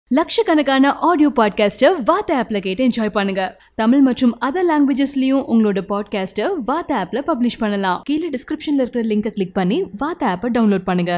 லட்சக்கணக்கான ஆடியோ பாட்காஸ்ட்டை வாத்த ஆப்ல கேட்டு என்ஜாய் பண்ணுங்க தமிழ் மற்றும் அதர் லாங்குவேஜஸ்லயும் உங்களோட பாட்காஸ்ட்டை வாத்த ஆப்ல பப்ளிஷ் பண்ணலாம் கீழே டிஸ்கிரிப்ஷன்ல இருக்கிற லிங்கை கிளிக் பண்ணி வாத்த ஆப்பை டவுன்லோட் பண்ணுங்க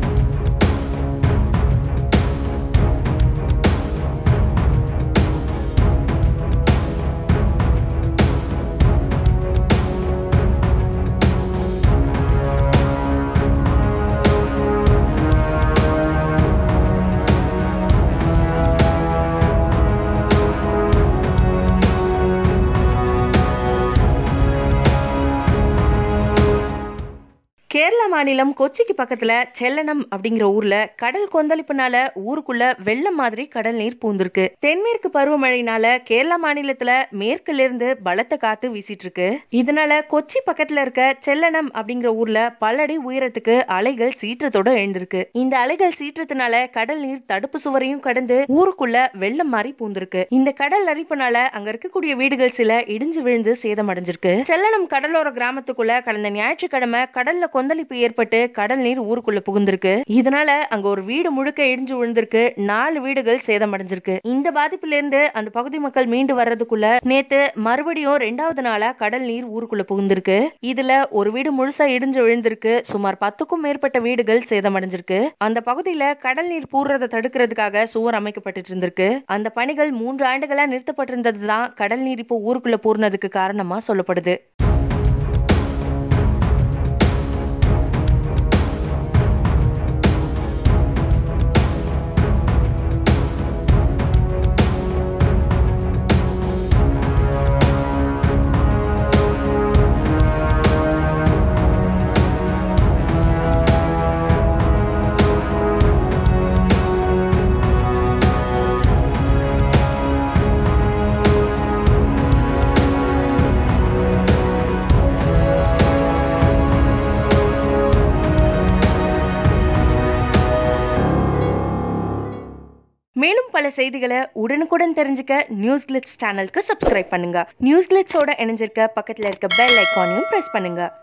கேரளா மாநிலம் கொச்சிக்கு பக்கத்துல செல்லனம் அப்படிங்கிற ஊர்ல கடல் கொந்தளிப்புனால ஊருக்குள்ள வெள்ளம் மாதிரி கடல் நீர் பூந்திருக்கு தென்மேற்கு பருவமழைனால கேரளா மாநிலத்துல மேற்குல இருந்து பலத்த காத்து வீசிட்டு இருக்கு இதனால கொச்சி பக்கத்துல இருக்க செல்லனம் அப்படிங்கிற ஊர்ல பல அடி உயரத்துக்கு அலைகள் சீற்றத்தோட எழுந்திருக்கு இந்த அலைகள் சீற்றத்தினால கடல் நீர் தடுப்பு சுவரையும் கடந்து ஊருக்குள்ள வெள்ளம் மாதிரி பூந்திருக்கு இந்த கடல் அரிப்புனால அங்க இருக்கக்கூடிய வீடுகள் சில இடிஞ்சு விழுந்து சேதமடைஞ்சிருக்கு செல்லனம் கடலோர கிராமத்துக்குள்ள கடந்த ஞாயிற்றுக்கிழமை கடல்ல கொந்தளிப்பு ஏற்பட்டு கடல் நீர் ஊருக்குள்ள புகுந்திருக்கு இதனால அங்க ஒரு வீடு முழுக்க இடிஞ்சு விழுந்திருக்கு நாலு வீடுகள் சேதமடைஞ்சிருக்கு இந்த பாதிப்புல இருந்து அந்த பகுதி மக்கள் மீண்டு வர்றதுக்குள்ள நேத்து மறுபடியும் ரெண்டாவது நாளா கடல் நீர் ஊருக்குள்ள புகுந்திருக்கு இதுல ஒரு வீடு முழுசா இடிஞ்சு விழுந்திருக்கு சுமார் பத்துக்கும் மேற்பட்ட வீடுகள் சேதமடைஞ்சிருக்கு அந்த பகுதியில கடல் நீர் பூர்றதை தடுக்கிறதுக்காக சுவர் அமைக்கப்பட்டு இருந்திருக்கு அந்த பணிகள் மூன்று ஆண்டுகளா நிறுத்தப்பட்டிருந்ததுதான் கடல் நீர் இப்போ ஊருக்குள்ள பூர்னதுக்கு காரணமா சொல்லப்படுது மேலும் பல செய்திகளை உடனுக்குடன் தெரிஞ்சுக்க நியூஸ் கிளிட்ஸ் சேனலுக்கு சப்ஸ்கிரைப் பண்ணுங்க நியூஸ் கிளிட்ஸோட இணைஞ்சிருக்க பக்கத்துல இருக்க பெல் ஐக்கானையும் பிரஸ் பண்ணுங்க